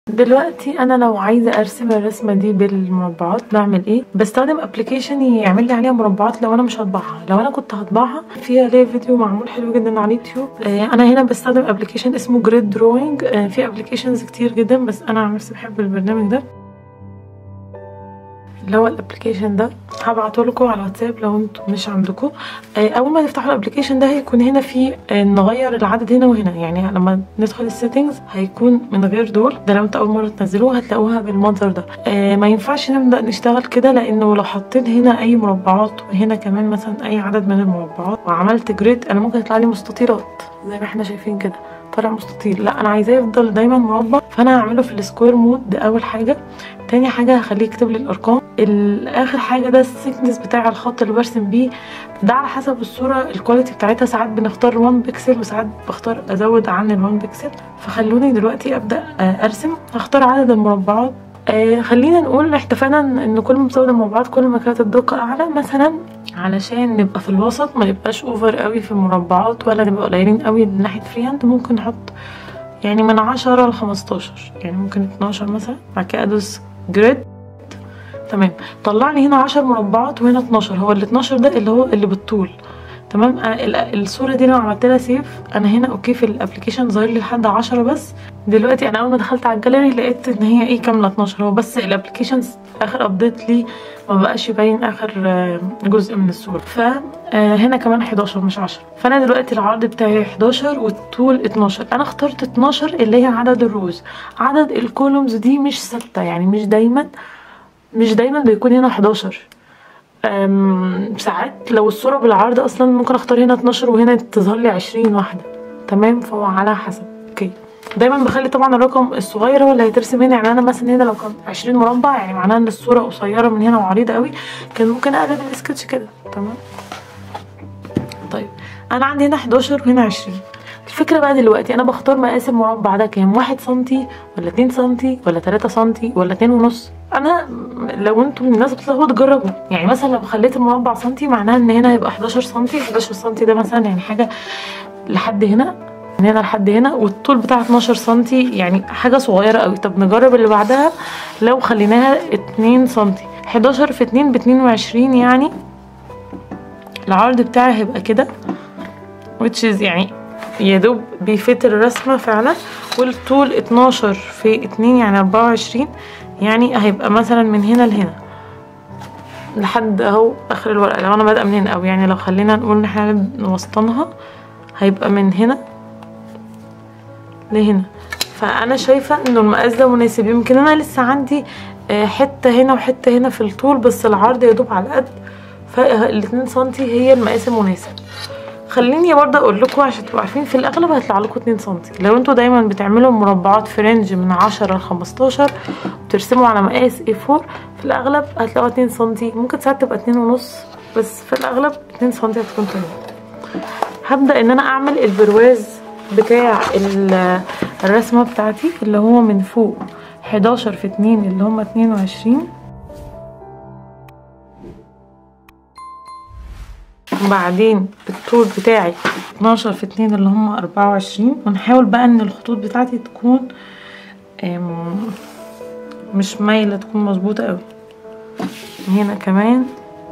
دلوقتي انا لو عايزه ارسم الرسمه دي بالمربعات بعمل ايه بستخدم ابلكيشن يعمل لي عليها مربعات لو انا مش هطبعها لو انا كنت هطبعها في عليه فيديو معمول حلو جدا على اليوتيوب آه انا هنا بستخدم ابلكيشن اسمه جريد دروينج آه في ابلكيشنز كتير جدا بس انا عن نفسي بحب البرنامج ده اللي هو الابلكيشن ده هبعته لكم على الواتساب لو انتم مش عندكم اول ما تفتحوا الابلكيشن ده هيكون هنا في نغير العدد هنا وهنا يعني لما ندخل السيتنجز هيكون من غير دول ده لو انتوا اول مره تنزلوها هتلاقوها بالمنظر ده ما ينفعش نبدا نشتغل كده لانه لو حطيت هنا اي مربعات وهنا كمان مثلا اي عدد من المربعات وعملت جريد انا ممكن يطلع لي مستطيلات زي ما احنا شايفين كده طالع مستطيل لا انا عايزاه يفضل دايما مربع فانا هعمله في السكوير مود ده اول حاجه تاني حاجه هخليه يكتب لي الارقام اخر حاجه ده السكنس بتاع الخط اللي برسم بيه ده على حسب الصوره الكواليتي بتاعتها ساعات بنختار 1 بكسل وساعات بختار ازود عن ال 1 بكسل فخلوني دلوقتي ابدا ارسم هختار عدد المربعات آه خلينا نقول احتفانا ان كل ما بزود المربعات كل ما كانت الدقه اعلى مثلا علشان نبقى في الوسط ما نبقاش اوفر قوي في المربعات ولا نبقى قليلين قوي من ناحيه فري هاند ممكن نحط يعني من عشرة لخمستاشر يعني ممكن اتناشر مثلا بعد كده ادوس جريد تمام طلع لي هنا عشر مربعات وهنا اتناشر هو ال 12 ده اللي هو اللي بالطول تمام انا الصوره دي لو عملت لها سيف انا هنا اوكي في الابلكيشن ظاهر لي لحد 10 بس دلوقتي انا اول ما دخلت على الجاليري لقيت ان هي ايه كامله 12 هو بس الابلكيشن اخر ابديت لي ما بقاش يبين اخر جزء من الصوره فهنا كمان 11 مش 10 فانا دلوقتي العرض بتاعي 11 والطول 12 انا اخترت 12 اللي هي عدد الروز عدد الكولومز دي مش ثابته يعني مش دايما مش دايما بيكون هنا 11 ساعات لو الصورة بالعرض اصلا ممكن اختار هنا 12 وهنا تظهر لي 20 واحدة تمام فهو على حسب اوكي دايما بخلي طبعا الرقم الصغير هو اللي هيترسم هنا يعني انا مثلا هنا لو كان 20 مربع يعني معناها ان الصورة قصيرة من هنا وعريضة قوي كان ممكن اقلب السكتش كده تمام طيب انا عندي هنا 11 وهنا 20 الفكرة بقى دلوقتي انا بختار مقاس المربع ده كام واحد سنتي ولا اتنين سنتي ولا تلاتة سنتي ولا اتنين ونص انا لو انتم من الناس بتلخبط جربوا يعني مثلا لو خليت المربع سنتي معناها ان هنا هيبقى 11 سنتي 11 سنتي ده مثلا يعني حاجة لحد هنا من هنا لحد هنا والطول بتاع 12 سنتي يعني حاجة صغيرة قوي طب نجرب اللي بعدها لو خليناها 2 سنتي 11 في 2 ب 22 يعني العرض بتاعي هيبقى كده which is يعني يا دوب بيفت الرسمة فعلا والطول 12 في 2 يعني 24 يعني هيبقى مثلا من هنا لهنا لحد اهو اخر الورقة لو انا بادئه من هنا او يعني لو خلينا نقول ان احنا نوسطنها هيبقى من هنا لهنا فانا شايفة انه المقاس ده مناسب يمكن انا لسه عندي حتة هنا وحتة هنا في الطول بس العرض يا دوب على قد فالاتنين سنتي هي المقاس المناسب خليني برضه اقول لكم عشان تبقوا عارفين في الاغلب هيطلع لكم 2 سم لو انتوا دايما بتعملوا مربعات في رينج من 10 ل 15 وترسموا على مقاس A4 في الاغلب هتلاقوها 2 سم ممكن ساعات تبقى 2 ونص بس في الاغلب 2 سم هتكون تمام هبدا ان انا اعمل البرواز بتاع الرسمه بتاعتي اللي هو من فوق 11 في 2 اللي هم 22 وبعدين الطول بتاعي 12 في 2 اللي هم 24 ونحاول بقى ان الخطوط بتاعتي تكون مش مايله تكون مظبوطه قوي هنا كمان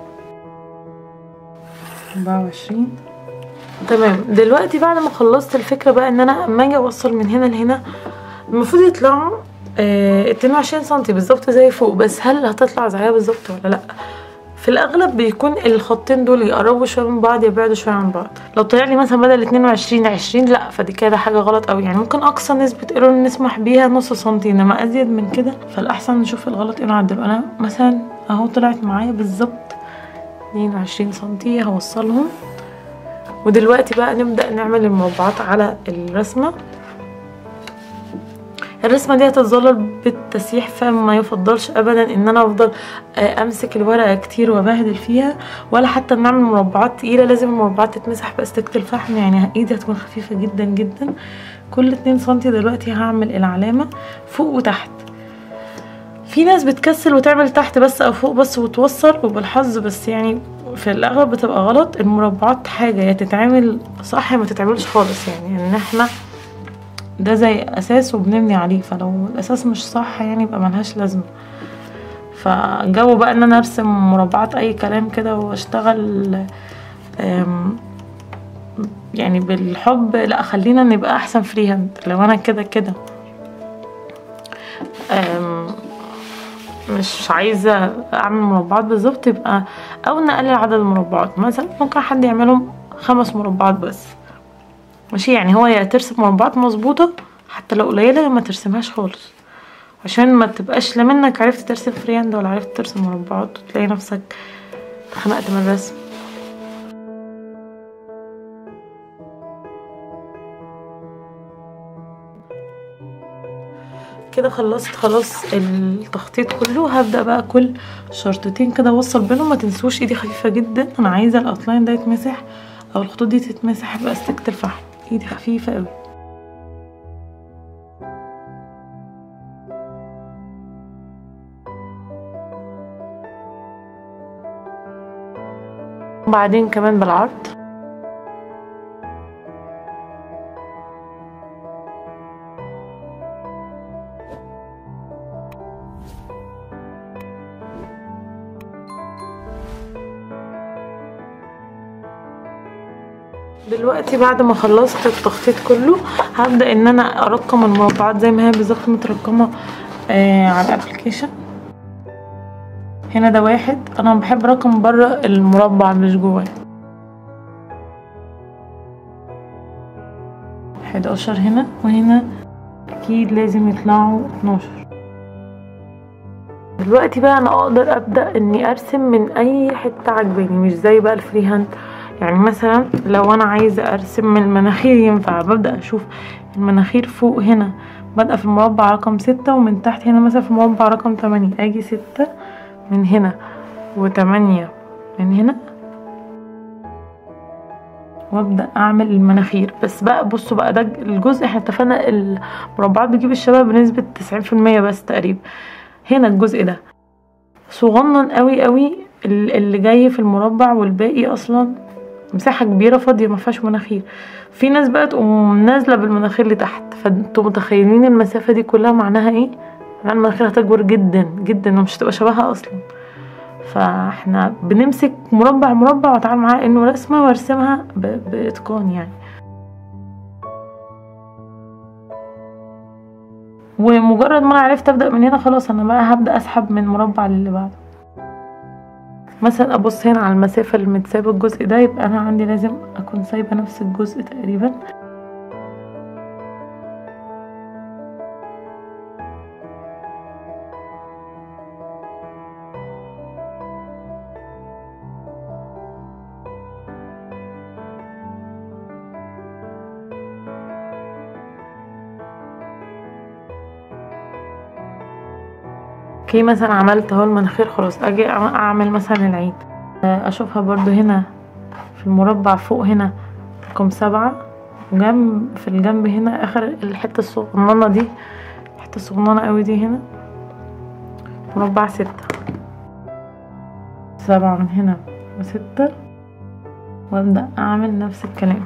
24 تمام دلوقتي بعد ما خلصت الفكره بقى ان انا اما اجي اوصل من هنا لهنا المفروض يطلعوا اه 22 سنتي بالظبط زي فوق بس هل هتطلع زيها بالظبط ولا لا في الاغلب بيكون الخطين دول يقربوا شويه من بعض يبعدوا شويه عن بعض لو طلع لي مثلا بدل 22 20 لا فدي كده حاجه غلط قوي يعني ممكن اقصى نسبه ايرور نسمح بيها نص سنتي انما ازيد من كده فالاحسن نشوف الغلط ايه نعدله انا مثلا اهو طلعت معايا بالظبط 22 سنتي هوصلهم ودلوقتي بقى نبدا نعمل المربعات على الرسمه الرسمه دي هتتظلل بالتسييح فما يفضلش ابدا ان انا افضل امسك الورقه كتير وابهدل فيها ولا حتى نعمل مربعات تقيله لازم المربعات تتمسح باستكه الفحم يعني ايدي هتكون خفيفه جدا جدا كل 2 سنتي دلوقتي هعمل العلامه فوق وتحت في ناس بتكسل وتعمل تحت بس او فوق بس وتوصل وبالحظ بس يعني في الاغلب بتبقى غلط المربعات حاجه يا تتعمل صح يا ما تتعملش خالص يعني ان احنا ده زي اساس وبنبني عليه فلو الاساس مش صح يعني يبقى ملهاش لازمه فجو بقى ان انا ارسم مربعات اي كلام كده واشتغل أم، يعني بالحب لا خلينا نبقى احسن فري هاند لو انا كده كده أم، مش عايزه اعمل مربعات بالظبط يبقى او نقلل عدد المربعات مثلا ممكن حد يعملهم خمس مربعات بس ماشي يعني هو يا ترسم مربعات مظبوطه حتى لو قليله يا ما ترسمهاش خالص عشان ما تبقاش لا منك عرفت ترسم فري هاند ولا عرفت ترسم مربعات وتلاقي نفسك اتخنقت من الرسم كده خلصت خلاص التخطيط كله هبدأ بقى كل شرطتين كده اوصل بينهم ما تنسوش ايدي خفيفة جدا انا عايزة الاوتلاين ده يتمسح او الخطوط دي تتمسح باستكة الفحم ايدي خفيفة قوي وبعدين كمان بالعرض دلوقتي بعد ما خلصت التخطيط كله هبدأ ان انا ارقم المربعات زي ما هي بالظبط مترقمة آه على الابلكيشن هنا ده واحد انا بحب رقم بره المربع مش جواه حداشر هنا وهنا اكيد لازم يطلعوا اتناشر دلوقتي بقى انا اقدر ابدا اني ارسم من اي حته عجباني مش زي بقى الفري هاند يعني مثلا لو انا عايزه ارسم من المناخير ينفع ببدا اشوف المناخير فوق هنا بادئه في المربع رقم ستة ومن تحت هنا مثلا في المربع رقم تمانية اجي ستة من هنا وتمانية من هنا وابدا اعمل المناخير بس بقى بصوا بقى ده الجزء احنا اتفقنا المربعات بتجيب الشبه بنسبه تسعين في المية بس تقريبا هنا الجزء ده صغنن قوي قوي اللي جاي في المربع والباقي اصلا مساحه كبيره فاضيه ما فيهاش مناخير في ناس بقى تقوم نازله بالمناخير لتحت فانتوا متخيلين المسافه دي كلها معناها ايه معناها المناخير هتكبر جدا جدا ومش هتبقى شبهها اصلا فاحنا بنمسك مربع مربع واتعامل معاه انه رسمه وارسمها باتقان يعني ومجرد ما انا عرفت ابدا من هنا خلاص انا بقى هبدا اسحب من مربع للي بعده مثلا ابص هنا على المسافه اللي متسابه الجزء ده يبقى انا عندي لازم اكون سايبه نفس الجزء تقريبا اوكي مثلا عملت اهو المناخير خلاص اجي اعمل مثلا العين اشوفها برضو هنا في المربع فوق هنا رقم سبعة وجنب في الجنب هنا اخر الحتة الصغننة دي الحتة الصغننة قوي دي هنا مربع ستة سبعة من هنا وستة وابدأ اعمل نفس الكلام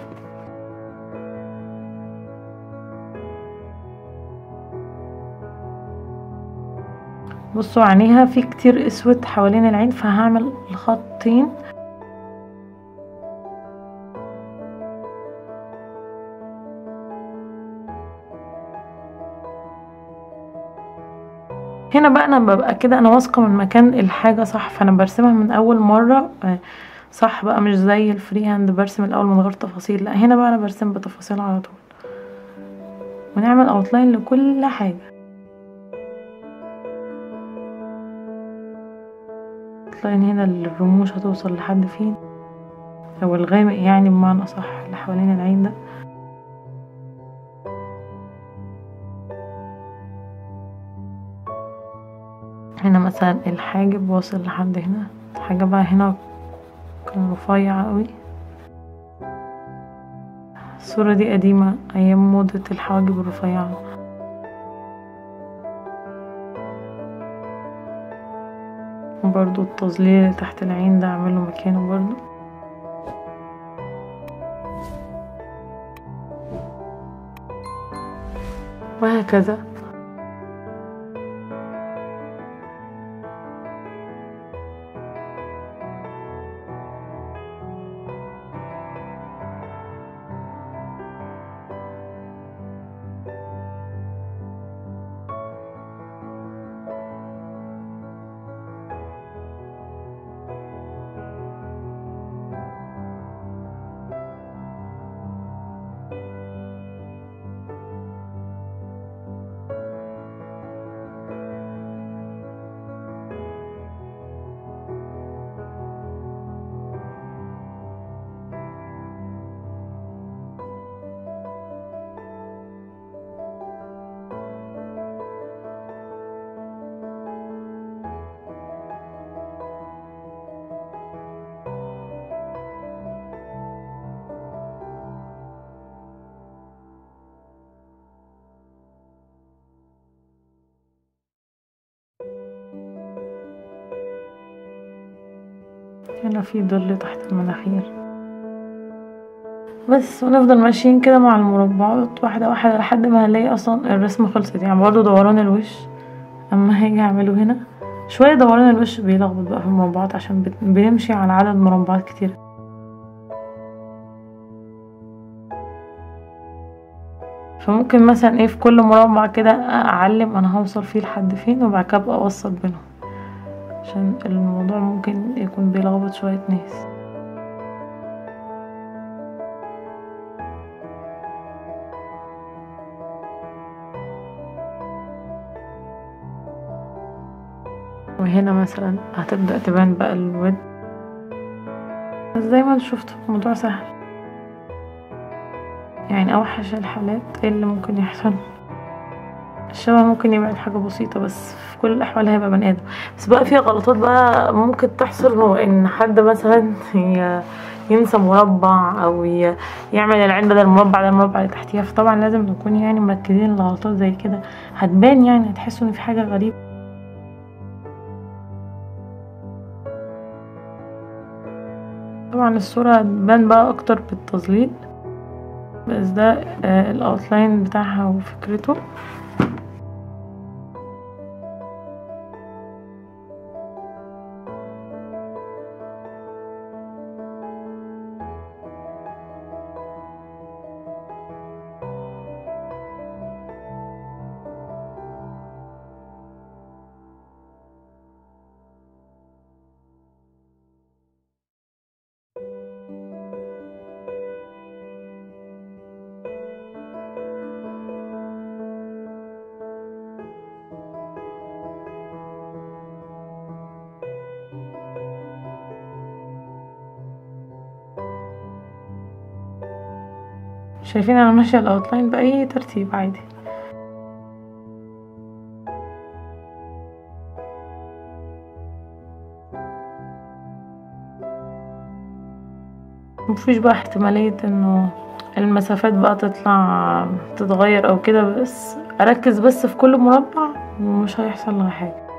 بصوا عينيها في كتير اسود حوالين العين فهعمل خطين هنا بقى انا ببقى كده انا واثقه من مكان الحاجه صح فانا برسمها من اول مره صح بقى مش زي الفري هاند برسم الاول من غير تفاصيل لا هنا بقى انا برسم بتفاصيل على طول ونعمل اوتلاين لكل حاجه اوتلاين هنا الرموش هتوصل لحد فين او الغامق يعني بمعنى صح اللي حوالين العين ده هنا مثلا الحاجب واصل لحد هنا حاجة بقى هنا كان رفيع قوي الصورة دي قديمة أيام موضة الحواجب الرفيعة وبرضو التظليل تحت العين ده اعمله مكانه برضو وهكذا هنا في ظل تحت المناخير بس ونفضل ماشيين كده مع المربعات واحدة واحدة لحد ما هنلاقي اصلا الرسمة خلصت يعني برضه دوران الوش اما هاجي اعمله هنا شوية دوران الوش بيلخبط بقى في المربعات عشان بت- بنمشي على عدد مربعات كتير فممكن مثلا ايه في كل مربع كده اعلم انا هوصل فيه لحد فين وبعد كده ابقى اوسط بينهم عشان الموضوع ممكن يكون بيلخبط شوية ناس وهنا مثلا هتبدأ تبان بقى الود بس زي ما انت شفتوا الموضوع سهل يعني اوحش الحالات ايه اللي ممكن يحصل الشبه ممكن يبعد حاجة بسيطة بس في كل الأحوال هيبقى بني آدم بس بقى في غلطات بقى ممكن تحصل هو إن حد مثلا ي- ينسى مربع أو ي- يعمل العين بدل المربع ده المربع اللي تحتيها فطبعا لازم نكون يعني مركزين لغلطات زي كده هتبان يعني هتحسوا إن في حاجة غريبة طبعا الصورة هتبان بقى أكتر بالتظليل بس ده آه الأوتلاين بتاعها وفكرته شايفين انا ماشيه الاوتلاين باي ترتيب عادي مفيش بقى احتماليه انه المسافات بقى تطلع تتغير او كده بس اركز بس في كل مربع ومش هيحصل لها حاجه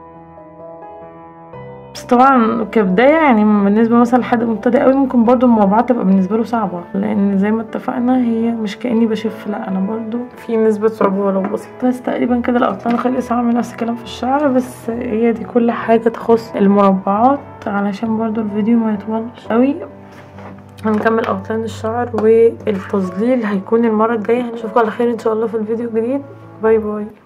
بس طبعا كبداية يعني بالنسبة مثلا لحد مبتدئ قوي ممكن برضو المربعات تبقى بالنسبة له صعبة لأن زي ما اتفقنا هي مش كأني بشف لا أنا برضو في نسبة صعوبة ولو بسيطة بس تقريبا كده الأوتلاين خلص هعمل نفس الكلام في الشعر بس هي دي كل حاجة تخص المربعات علشان برضو الفيديو ما يطولش قوي هنكمل اوتلاين الشعر والتظليل هيكون المرة الجاية هنشوفكم على خير ان شاء الله في الفيديو الجديد باي باي